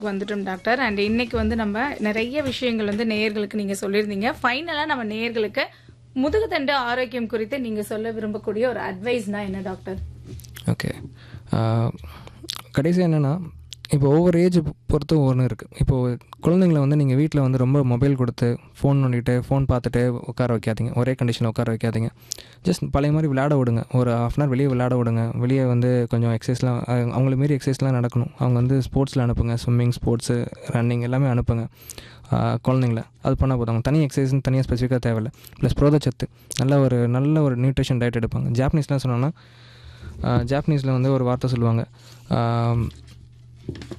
வந்துட்டோம் doctor and இன்னைக்கு வந்து நம்ம நிறைய விஷயங்கள் வந்து நேயர்களுக்கு நீங்க சொல்லியிருந்தீங்க ஃபைனலா நம்ம நேயர்களுக்கு முதுகுத்தண்டு ஆரோக்கியம் குறித்து நீங்க சொல்ல விரும்பக்கூடிய ஒரு அட்வைஸ்னா என்ன டாக்டர் ஓகே கடைசி என்னென்னா இப்போ ஒவ்வொரு ஏஜ் பொறுத்து ஒன்று இருக்குது இப்போது குழந்தைங்கள வந்து நீங்கள் வீட்டில் வந்து ரொம்ப மொபைல் கொடுத்து ஃபோன் நோண்டிட்டு ஃபோன் பார்த்துட்டு உட்கார வைக்காதீங்க ஒரே கண்டிஷனில் உட்கார வைக்காதீங்க ஜஸ்ட் பழைய மாதிரி விளையாட விடுங்க ஒரு ஹாஃப் அன் ஹவர் வெளியே விளையாட விடுங்க வெளியே வந்து கொஞ்சம் எக்ஸசைஸ்லாம் அவங்கள மாரி எக்ஸசைஸ்லாம் நடக்கணும் அவங்க வந்து ஸ்போர்ட்ஸில் அனுப்புங்க ஸ்விம்மிங் ஸ்போர்ட்ஸு ரன்னிங் எல்லாமே அனுப்புங்க ஆஹ் குழந்தைங்கள அது பண்ணால் போதும் அவங்க தனி எக்ஸசைஸ்னு தனியாக ஸ்பெசிஃபிக்காக தேவையில்லை ப்ளஸ் புரதச்சத்து நல்ல ஒரு நல்ல ஒரு நியூட்ரிஷன் டயட் எடுப்பாங்க ஜாப்பனீஸ்லாம் சொன்னோன்னா ஜாப்பனீஸில் வந்து ஒரு வார்த்தை சொல்லுவாங்க ஆம்,